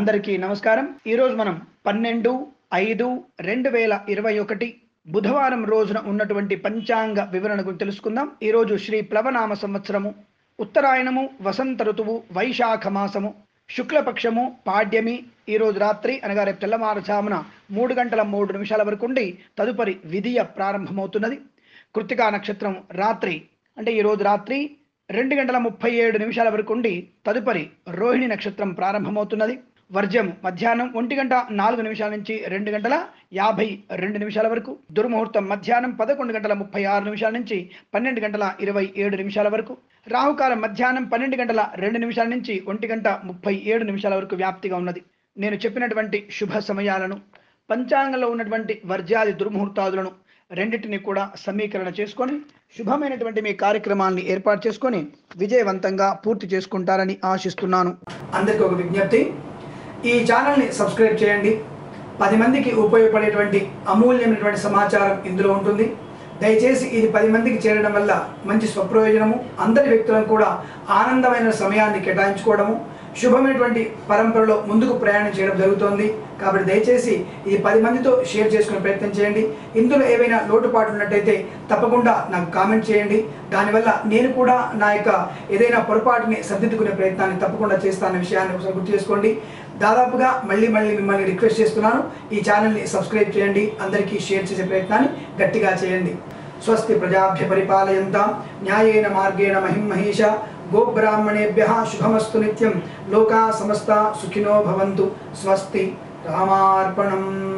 అందరికీ నమస్కారం ఈరోజు మనం పన్నెండు ఐదు రెండు వేల ఇరవై ఒకటి బుధవారం రోజున ఉన్నటువంటి పంచాంగ వివరణ గురించి తెలుసుకుందాం ఈరోజు శ్రీ ప్లవనామ సంవత్సరము ఉత్తరాయణము వసంత ఋతువు వైశాఖ మాసము శుక్లపక్షము పాడ్యమి ఈ రోజు రాత్రి అనగా రేపు తెల్లవారుజామున మూడు గంటల మూడు నిమిషాల వరకు ఉండి తదుపరి విధియ ప్రారంభమవుతున్నది కృతికా నక్షత్రం రాత్రి అంటే ఈ రోజు రాత్రి రెండు గంటల ముప్పై ఏడు నిమిషాల వరకు ఉండి తదుపరి రోహిణి నక్షత్రం ప్రారంభమవుతున్నది వర్జ్యం మధ్యాహ్నం ఒంటి గంట నాలుగు నిమిషాల నుంచి రెండు గంటల యాభై రెండు నిమిషాల వరకు దుర్ముహూర్తం మధ్యాహ్నం పదకొండు గంటల ముప్పై ఆరు నిమిషాల నుంచి పన్నెండు గంటల ఇరవై ఏడు నిమిషాల వరకు రాహుకాలం మధ్యాహ్నం పన్నెండు గంటల రెండు నిమిషాల నుంచి ఒంటి గంట ముప్పై ఏడు నిమిషాల వరకు వ్యాప్తిగా ఉన్నది నేను చెప్పినటువంటి శుభ సమయాలను పంచాంగంలో ఉన్నటువంటి వర్జాది దుర్ముహూర్తాదులను రెండింటిని కూడా సమీకరణ చేసుకొని శుభమైనటువంటి మీ కార్యక్రమాన్ని ఏర్పాటు చేసుకొని విజయవంతంగా పూర్తి చేసుకుంటారని ఆశిస్తున్నాను అందరికీ ఒక విజ్ఞప్తి ఈ ఛానల్ని సబ్స్క్రైబ్ చేయండి పది మందికి ఉపయోగపడేటువంటి అమూల్యమైనటువంటి సమాచారం ఇందులో ఉంటుంది దయచేసి ఇది పది మందికి చేరడం వల్ల మంచి స్వప్రయోజనము అందరి వ్యక్తులను కూడా ఆనందమైన సమయాన్ని కేటాయించుకోవడము శుభమైనటువంటి పరంపరలో ముందుకు ప్రయాణం చేయడం జరుగుతోంది కాబట్టి దయచేసి ఇది పది మందితో షేర్ చేసుకునే ప్రయత్నం చేయండి ఇందులో ఏవైనా లోటుపాట్లు ఉన్నట్టయితే తప్పకుండా నాకు కామెంట్ చేయండి దానివల్ల నేను కూడా నా యొక్క ఏదైనా పొరపాటుని సర్దిద్దుకునే ప్రయత్నాన్ని తప్పకుండా చేస్తానన్న విషయాన్ని ఒకసారి గుర్తు చేసుకోండి దాదాపుగా మళ్ళీ మళ్ళీ మిమ్మల్ని రిక్వెస్ట్ చేస్తున్నాను ఈ ఛానల్ని సబ్స్క్రైబ్ చేయండి అందరికీ షేర్ చేసే ప్రయత్నాన్ని గట్టిగా చేయండి స్వస్తి ప్రజాభ్య పరిపాలయంతాం న్యాయేన మార్గేణ మహిమహేష గోబ్రాహ్మణేభ్య శుభమస్తు నిత్యం లోకా సమస్త సుఖినో భవంతు స్వస్తి రామార్పణం